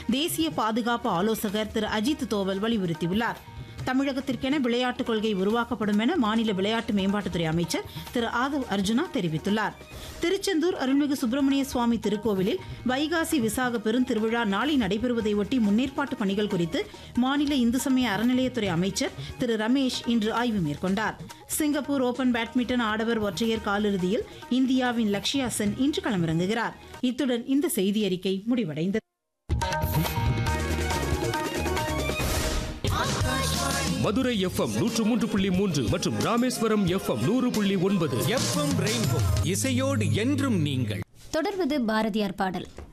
தேசிய பாதுகாப்பு ஆலோசகர் திரு அஜித் தோவல் வலியுறுத்தியுள்ளார் தமிழகத்திற்கென விளையாட்டுக் கொள்கை உருவாக்கப்படும் என மாநில விளையாட்டு மேம்பாட்டுத்துறை அமைச்சர் திரு ஆதவ் அர்ஜுனா தெரிவித்துள்ளார் திருச்செந்தூர் அருள்மிகு சுப்பிரமணிய சுவாமி திருக்கோவிலில் வைகாசி விசாக பெருந்திருவிழா நாளை நடைபெறுவதை ஒட்டி முன்னேற்பாட்டு பணிகள் குறித்து மாநில இந்து சமய அறநிலையத்துறை அமைச்சர் திரு ரமேஷ் இன்று ஆய்வு மேற்கொண்டார் சிங்கப்பூர் ஓபன் பேட்மிண்டன் ஆடவர் ஒற்றையர் காலிறுதியில் இந்தியாவின் லக்ஷ்யா சென் இன்று களமிறங்குகிறார் இத்துடன் இந்த செய்தி அறிக்கை முடிவடைந்தது மதுரை எஃப்எம் நூற்று மூன்று புள்ளி மூன்று மற்றும் ராமேஸ்வரம் எஃப்எம் நூறு புள்ளி ஒன்பது எஃப்எம் ரெயின்போ இசையோடு என்றும் நீங்கள் தொடர்வது பாரதியார் பாடல்